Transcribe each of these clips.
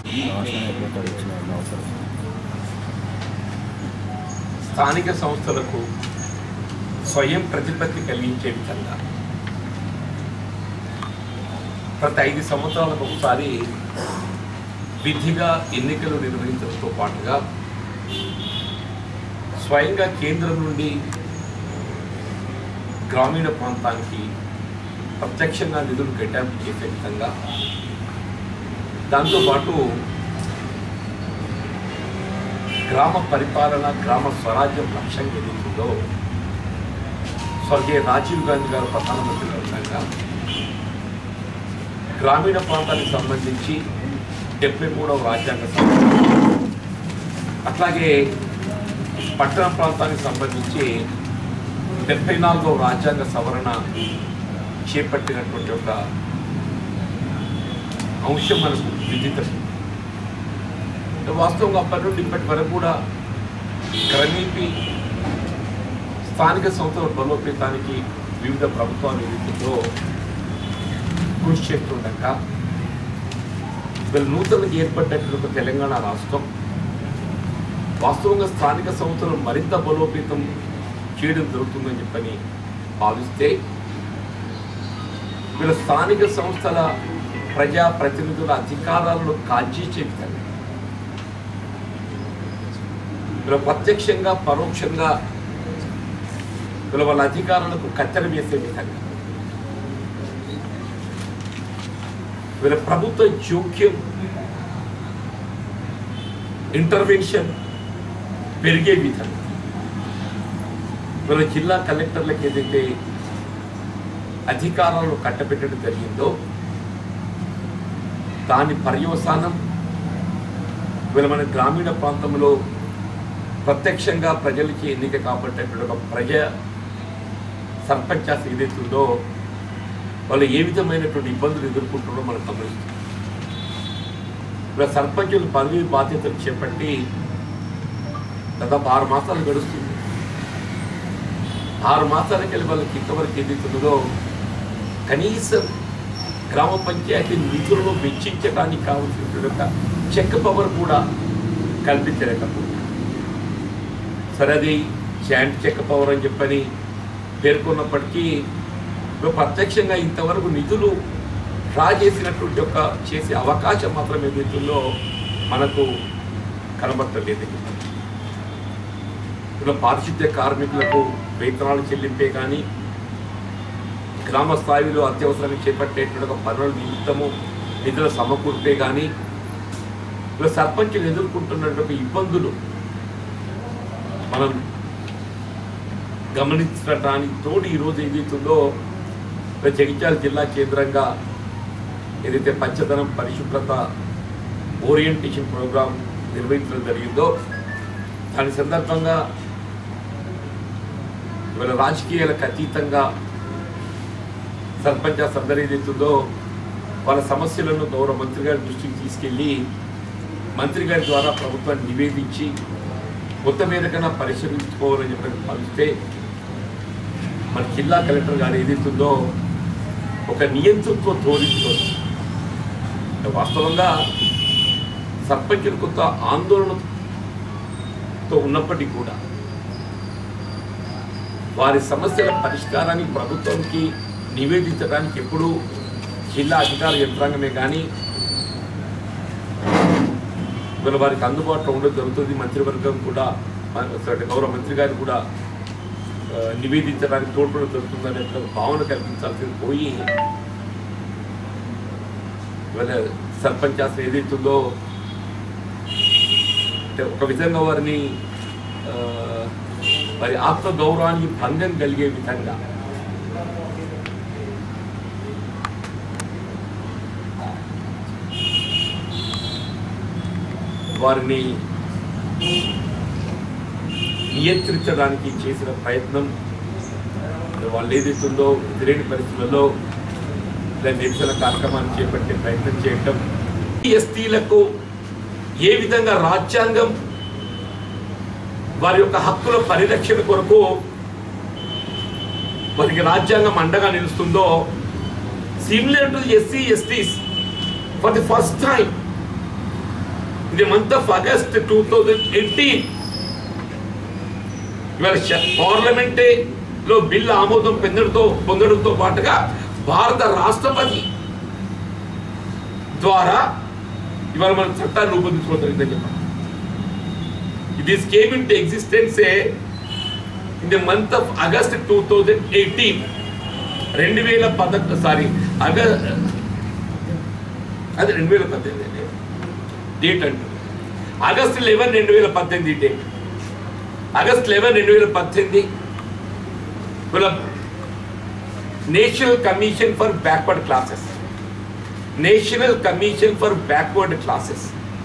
రాష్ట్రం ఎప్పుడు ఇచ్చిన అవసరం స్థానిక సంస్థలకు స్వయం ప్రతిపత్తి కలిగించే విధంగా ప్రతి ఐదు సంవత్సరాలకు ఒకసారి విధిగా ఎన్నికలు నిర్వహించడంతో పాటుగా స్వయంగా కేంద్రం నుండి గ్రామీణ ప్రాంతానికి ప్రత్యక్షంగా నిధులు కేటాయింపు చేసే విధంగా దాంతోపాటు గ్రామ పరిపాలన గ్రామ స్వరాజ్యం లక్ష్యం ఏదైతుందో స్వర్గీయ రాజీవ్ గాంధీ గారు ప్రధానమంత్రి ఉండగా గ్రామీణ ప్రాంతానికి సంబంధించి డెబ్బై మూడవ రాజ్యాంగ సవరణ అట్లాగే పట్టణ ప్రాంతానికి సంబంధించి డెబ్బై నాలుగవ రాజ్యాంగ సవరణ చేపట్టినటువంటి ఒక అంశం మనకు విదితం వాస్తవంగా అప్పటి నుండి ఇప్పటి వరకు కూడా క్రమేపీ స్థానిక సంస్థల బలోపేతానికి వివిధ ప్రభుత్వాలు ఏదైతుందో కృషి చేస్తుండగా వీళ్ళు నూతనంగా ఏర్పడినటువంటి ఒక తెలంగాణ రాష్ట్రం వాస్తవంగా స్థానిక సంస్థలు మరింత బలోపేతం చేయడం జరుగుతుందని చెప్పని భావిస్తే వీళ్ళ స్థానిక సంస్థల ప్రజా ప్రతినిధుల అధికారాలను కాల్చేసే విధంగా వీళ్ళ ప్రత్యక్షంగా పరోక్షంగా వీళ్ళ వాళ్ళ అధికారులకు కత్తెర వేసే విధంగా వీళ్ళ ప్రభుత్వ జోక్యం ఇంటర్వెన్షన్ పెరిగే విధంగా వీళ్ళ జిల్లా కలెక్టర్లకు ఏదైతే అధికారాలను కట్టబెట్టడం జరిగిందో దాని పర్యవసానం వీళ్ళ మన గ్రామీణ ప్రాంతంలో ప్రత్యక్షంగా ప్రజలకి ఎన్నిక కాబట్టేటువంటి ఒక ప్రజ సర్పంచాస్ ఏదైతుందో వాళ్ళు ఏ విధమైనటువంటి ఇబ్బందులు ఎదుర్కొంటున్నారో మనం గమనిస్తాం ఇలా సర్పంచులు పదవి బాధ్యతలు చేపట్టి దాదాపు ఆరు మాసాలు గడుస్తుంది ఆరు మాసాలకి వెళ్ళి వాళ్ళకి ఇంతవరకు ఏదైతున్నదో కనీసం గ్రామ పంచాయతీ నిధులను వెచ్చించడానికి కావాల్సినటువంటి ఒక చెక్ పవర్ కూడా కల్పించలేకపోతుంది సరే అది శాంట్ చెక్ పవర్ అని చెప్పని పేర్కొన్నప్పటికీ ఇప్పుడు ప్రత్యక్షంగా ఇంతవరకు నిధులు డ్రా చేసినటువంటి ఒక చేసే అవకాశం మాత్రం ఏదైతుందో మనకు కనబడలేదు ఇప్పుడు పారిశుద్ధ్య కార్మికులకు వేతనాలు చెల్లింపే కానీ గ్రామ స్థాయిలో అత్యవసరంగా చేపట్టేటువంటి ఒక పనుల నిమిత్తము నిధుల సమకూర్పే కానీ ఇప్పుడు సర్పంచులు ఎదుర్కొంటున్నటువంటి ఇబ్బందులు మనం గమనించడానికి తోడు ఈరోజు ఏదైతుందో ఇప్పుడు జగిత్యాల జిల్లా కేంద్రంగా ఏదైతే పంచదనం పరిశుభ్రత ఓరియంటేషన్ ప్రోగ్రాం నిర్వహించడం జరిగిందో దాని సందర్భంగా ఇవాళ రాజకీయాలకు అతీతంగా సర్పంచ్ అందరూ ఏదైతుందో వాళ్ళ సమస్యలను గౌరవ మంత్రి గారి దృష్టికి తీసుకెళ్ళి మంత్రి గారి ద్వారా ప్రభుత్వాన్ని నివేదించి కొత్త మీద కన్నా పరిశీలించుకోవాలని చెప్పి భావిస్తే మన జిల్లా కలెక్టర్ గారు ఏదైతుందో ఒక నియంతృత్వ ధోరణితో వాస్తవంగా సర్పంచులు కొంత ఆందోళనతో ఉన్నప్పటికీ కూడా వారి సమస్యల పరిష్కారానికి ప్రభుత్వానికి నివేదించడానికి ఎప్పుడూ జిల్లా అధికార యంత్రాంగమే కానీ వీళ్ళ వారికి అందుబాటులో ఉండడం జరుగుతుంది మంత్రివర్గం కూడా మన- sorry, గౌరవ మంత్రి గారు కూడా ఆ, నివేదించడానికి తోడ్పడడం జరుగుతుందనే ఒక భావన కల్పించాల్సింది పోయి ఇవాళ సర్పంచ్ అసలు ఏదైతుందో అంటే ఒక విధంగా వారిని ఆ, వారి ఆత్మ గౌరవానికి భంగం కలిగే విధంగా వారిని నియంత్రించడానికి చేసిన ప్రయత్నం వాళ్ళు ఏదైతుందో ఎదురైన పరిస్థితుల్లో ఇలా నిరసన కార్యక్రమాన్ని చేపట్టే ప్రయత్నం చేయటం ఎస్టీలకు ఏ విధంగా రాజ్యాంగం వారి యొక్క హక్కుల పరిరక్షణ కొరకు వారికి రాజ్యాంగం అండగా నిలుస్తుందో similar to SC STs for the first time in the month of August two thousand eighteen ఇవాళ పార్లమెంటే లో బిల్లు ఆమోదం పొందడంతో పొందడంతో పాటుగా భారత రాష్ట్రపతి ద్వారా ఇవాళ మన చట్టాన్ని రూపొందించుకోవడం జరిగిందని చెప్పాలి this came into existence in the month of August two thousand eighteen రెండు వేల పదకొండు సారీ అగ అది రెండు వేల పద్దెనిమిది డేట్ అంటారు ఆగస్ట్ లెవెన్ రెండు వేల పద్దెనిమిది డేట్ ఆగస్ట్ లెవెన్ రెండు వేల పద్దెనిమిది national commission for backward classes national commission for backward classes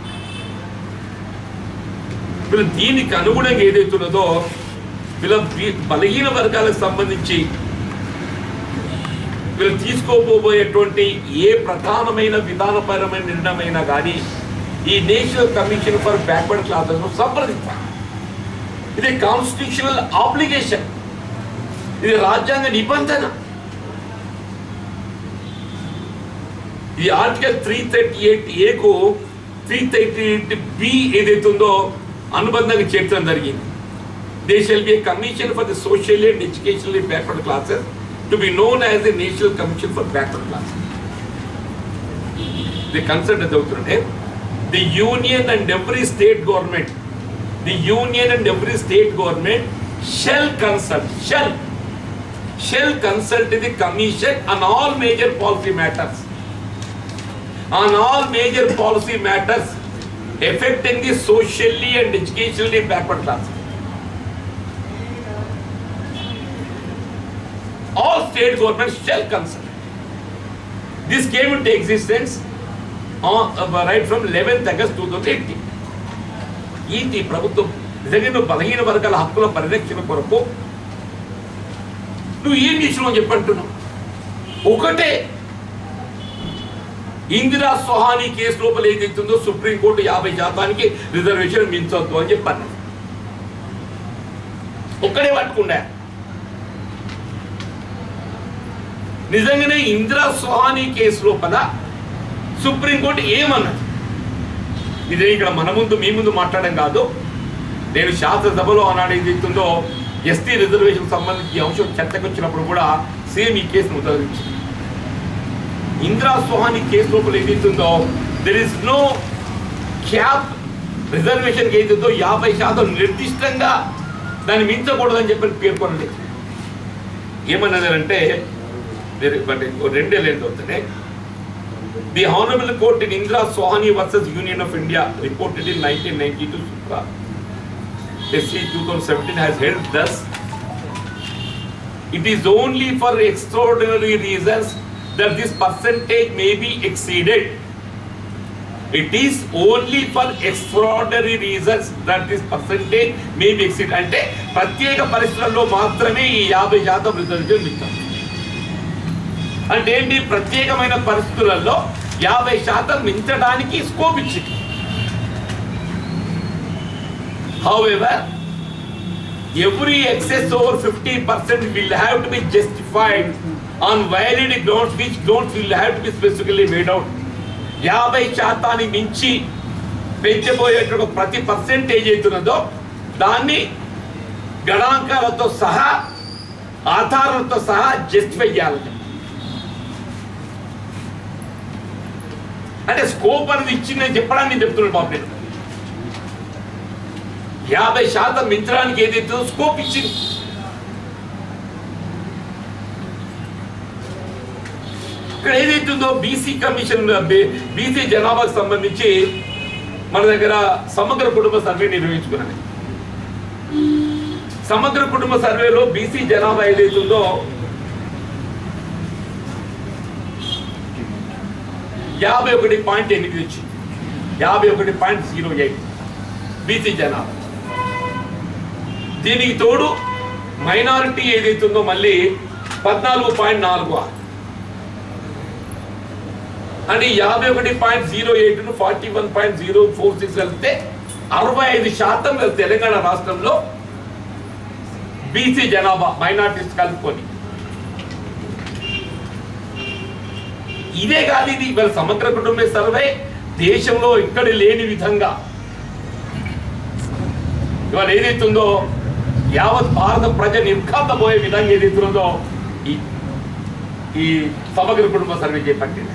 వీళ్ళు దీనికి అనుగుణంగా ఏదైతున్నదో వీళ్ళ బి- బలహీన వర్గాలకు సంబంధించి వీళ్ళు తీసుకోబోయేటువంటి ఏ ప్రధానమైన విధానపరమైన నిర్ణయమైనా కానీ ఈ national commission for backward classes సంప్రదించాలి ఇది కాన్స్టిట్యూషనల్ ఆబ్లిగేషన్ ఇది రాజ్యాంగ నిబంధన ఈ ఆర్టికల్ త్రీ థర్టీ ఎయిట్ ఏకు త్రీ థర్టీ ఎయిట్ బి ఏదైతే ఉందో అనుబంధంగా చేర్చడం జరిగింది they shall be commission for the social and educational backward classes to be known as the national commission for backward classes the consult చదువుతుంటే the union and every state government the union and every state government shall consult shell shell consult the commission on all major policy matters on all major policy matters affecting the socially and educationally backward classes. All state governments shall consult. This came into existence on, uh, right from 11th August 2018. ఈ ప్రభుత్వం నిజంగా నువ్వు బలహీన వర్గాల హక్కుల పరిరక్షణ కొరకు నువ్వు ఏం చేసినావు అని చెప్పంటున్నావు ఒకటే ఇందిరా సోహాని కేసు లోపల ఏదైతుందో సుప్రీంకోర్టు యాభై శాతానికి రిజర్వేషన్ మించొద్దు అని చెప్పాను ఒక్కడే పట్టుకున్నా నిజంగానే ఇందిరా సోహాని కేసు లోపల సుప్రీంకోర్టు ఏమన్నది ఇదే ఇక్కడ మన ముందు మీ ముందు మాట్లాడడం కాదు నేను శాసనసభలో ఆనాడు ఏదైతుందో ఎస్టీ రిజర్వేషన్ సంబంధించి ఈ అంశం చర్చకు వచ్చినప్పుడు కూడా సేమ్ ఈ కేసును ఉదహరించింది ఇందిరా సోహాని కేసు లోపల ఏదైతుందో there is no cap reservation ఏదైతుందో యాభై శాతం నిర్దిష్టంగా దాన్ని మించకూడదని చెప్పి పేర్కొనండి ఏమన్నదంటే బట్ రెండే లేదు అవుతాయి the honourable court in Indira Sawhney versus union of India reported in nineteen ninety two supra SC two thousand seventeen has held thus It is only for extraordinary reasons that this percentage may be exceeded. It is only for extraordinary reasons that this percentage may be exceeded. అంటే ప్రత్యేక పరిస్థితుల్లో మాత్రమే ఈ యాభై శాతం reservation ఇస్తాం అంటే ఏంటి ప్రత్యేకమైన పరిస్థితులలో యాభై శాతం మించడానికి స్కోప్ ఇచ్చింది however every excess over 50% will have to be justified on valid grounds which grounds will have to be specifically made out యాభై శాతాన్ని మించి పెంచబోయేటువంటి ప్రతి పర్సెంటేజ్ అవుతున్నదో దాన్ని గణాంకాలతో సహా ఆధారాలతో సహా జస్టిఫై చేయాలని అంటే స్కోప్ అనేది ఇచ్చిందని చెప్పడానికి చెప్తున్నాను బాబు నేను యాభై శాతం మించడానికి ఏదైతే స్కోప్ ఇచ్చింది ఇక్కడ ఏదైతుందో బీసీ కమిషన్ బీసీ జనాభాకు సంబంధించి మన దగ్గర సమగ్ర కుటుంబ సర్వే నిర్వహించుకున్నది సమగ్ర కుటుంబ సర్వేలో బీసీ జనాభా ఏదైతుందో యాభై ఒకటి పాయింట్ ఎనిమిది వచ్చింది యాభై ఒకటి పాయింట్ జీరో ఎయిట్ బీసీ జనాభా దీనికి తోడు మైనారిటీ ఏదైతుందో మళ్ళీ పద్నాలుగు పాయింట్ నాలుగు ఆరు అంటే యాభై ఒకటి point zero eight forty one point zero four six వెళ్తే అరవై ఐదు శాతం తెలంగాణ రాష్ట్రంలో బీసీ జనాభా మైనార్టీస్ కలుపుకొని ఇదే కాదు ఇది ఇవాళ సమగ్ర కుటుంబ సర్వే దేశంలో ఇక్కడ లేని విధంగా ఇవాళ ఏదైతుందో యావత్ భారత ప్రజ నిర్ఘాతపోయే విధంగా ఏదైతుందో ఈ ఈ సమగ్ర కుటుంబ సర్వే చేపట్టింది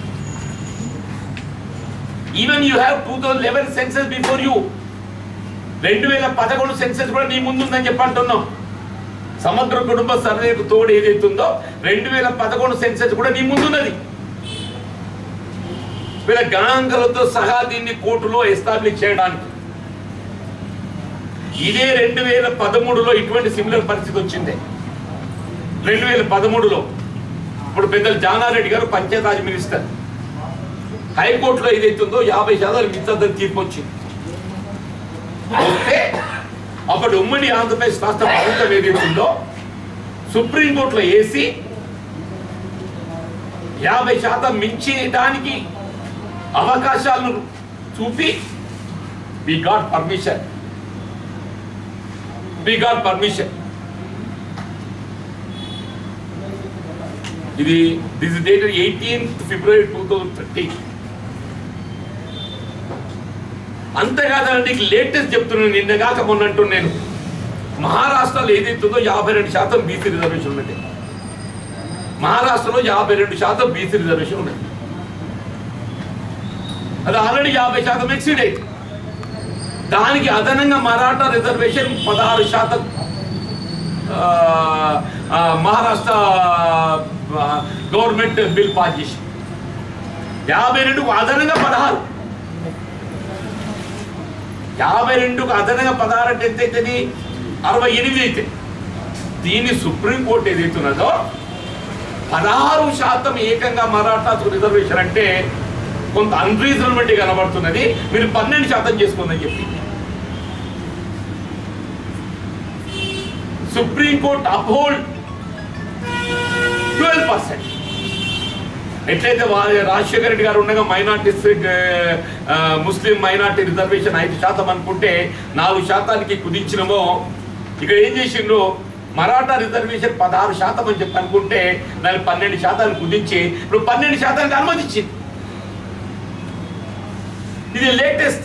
even you have two thousand eleven census before you రెండు వేల పదకొండు సెన్సెస్ కూడా నీ ముందుందని చెప్పి అంటున్నాం సమగ్ర కుటుంబ సర్వేకు తోడు ఏదైతుందో రెండు వేల పదకొండు సెన్సెస్ కూడా నీ ముందున్నది వీళ్ళ గణాంకాలతో సహా దీన్ని కోర్టులో ఎస్టాబ్లిష్ చేయడానికి ఇదే రెండు వేల పదమూడులో ఇటువంటి సిమిలర్ పరిస్థితి వచ్చింది రెండు వేల పదమూడులో ఇప్పుడు పెద్దలు జానారెడ్డి గారు పంచాయతీరాజ్ మినిస్టర్ హైకోర్టులో ఏదైతుందో యాభై శాతం మిచ్చద్దని తీర్పు వచ్చింది వస్తే అప్పటి ఉమ్మడి ఆంధ్రప్రదేశ్ రాష్ట్ర ప్రభుత్వం ఏదైతుందో సుప్రీంకోర్టులో వేసి యాభై శాతం మించేయడానికి అవకాశాలను చూపి we got permission we got permission ఇది this dated eighteenth February two thousand thirteen అంతేకాదండి నీకు లేటెస్ట్ చెప్తున్నాను నిన్న కాక మొన్న అంటూ నేను మహారాష్ట్రలో ఏదైతుందో యాభై రెండు శాతం బీసీ రిజర్వేషన్ ఉన్నది మహారాష్ట్రలో యాభై రెండు శాతం బీసీ రిజర్వేషన్ ఉన్నది అది ఆల్రెడీ యాభై శాతం ఎక్సీడ్ అయింది దానికి అదనంగా మరాఠా రిజర్వేషన్ పదహారు శాతం ఆ, ఆ, మహారాష్ట్ర ఆ, గవర్నమెంట్ బిల్ పాస్ చేసి యాభై రెండుకు అదనంగా పదహారు యాభై రెండుకు అదనంగా పదహారు అంటే ఎంత అవుతుంది అరవై ఎనిమిది అయితే దీన్ని సుప్రీంకోర్టు ఏదైతున్నదో పదహారు శాతం ఏకంగా మరాఠాకు రిజర్వేషన్ అంటే కొంత అన్రీజనబిలిటీ కనబడుతున్నది మీరు పన్నెండు శాతం చేసుకోందని చెప్పి సుప్రీంకోర్టు అప్హోల్డ్ ట్వెల్వ్ పర్సెంట్ ఎట్లయితే వా- రాజశేఖర రెడ్డి గారు ఉండగా మైనార్టీస్ ముస్లిం మైనార్టీ రిజర్వేషన్ ఐదు శాతం అనుకుంటే నాలుగు శాతానికి కుదించినమో ఇక్కడ ఏం చేసిండ్రు మరాఠా రిజర్వేషన్ పదహారు శాతం అని చెప్పి అనుకుంటే దాన్ని పన్నెండు శాతానికి కుదించి ఇప్పుడు పన్నెండు శాతానికి అనుమతించింది ఇది లేటెస్ట్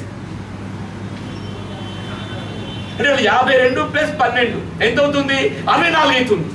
అంటే యాభై రెండు ప్లస్ పన్నెండు ఎంత అవుతుంది అరవై నాలుగు అవుతుంది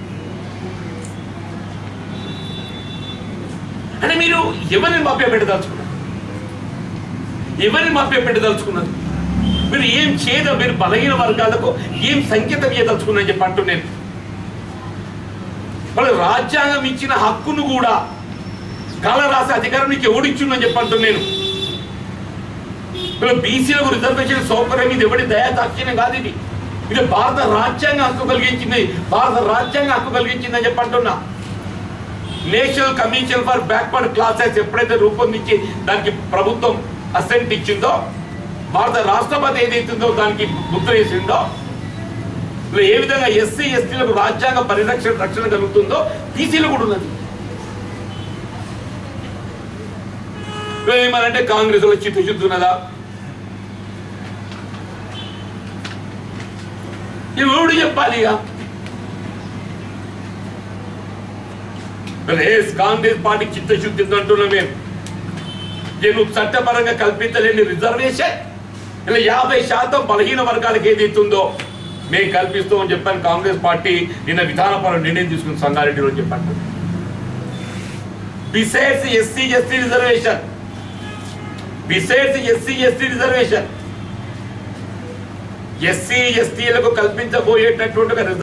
అంటే మీరు ఎవరిని మభ్య పెట్టదలుచుకున్నారు ఎవరిని మభ్య పెట్టదలుచుకున్నారు మీరు ఏం చేయదో మీరు బలహీన వర్గాలకు ఏం సంకేతం ఇవ్వదలుచుకున్నారని చెప్పి అంటూ నేను వాళ్ళు రాజ్యాంగం ఇచ్చిన హక్కును కూడా కళ రాసే అధికారం నీకు ఎవడిచ్చిందని చెప్పి అంటూ నేను వీళ్ళు బీసీలకు రిజర్వేషన్ సౌకర్యం ఇది ఎవడి దయా దాక్షిణ్యం కాదు ఇది ఇది భారత రాజ్యాంగ హక్కు కలిగించింది భారత రాజ్యాంగ హక్కు కలిగించిందని చెప్పి అంటున్నా national commission for backward classes ఎప్పుడైతే రూపొందించి దానికి ప్రభుత్వం అసెంట్ ఇచ్చిందో భారత రాష్ట్రపతి ఏదైతుందో దానికి ముద్ర వేసిందో ఇలా ఏ విధంగా ఎస్సీ ఎస్టీలకు రాజ్యాంగ పరిరక్షణ రక్షణ కలుగుతుందో బీసీలు కూడా ఉన్నది ఏమనంటే కాంగ్రెస్ లో చిత్తశుద్ధి ఉన్నదా ఎవడు చెప్పాలి ఇక రేస్ కాంగ్రెస్ పార్టీ చిత్తశుద్ధి ఉంది అంటున్నాం మేము నేను చట్టపరంగా కల్పించలేని రిజర్వేషన్ ఇలా యాభై శాతం బలహీన వర్గాలకు ఏదైతుందో మేము కల్పిస్తామని చెప్పాను కాంగ్రెస్ పార్టీ నిన్న విధానపరం నిర్ణయం తీసుకుని సంగారెడ్డిలో చెప్పాను besides SC ST reservation besides SC ST reservation SC ఎస్టీలకు కల్పించబోయేటటువంటి ఒక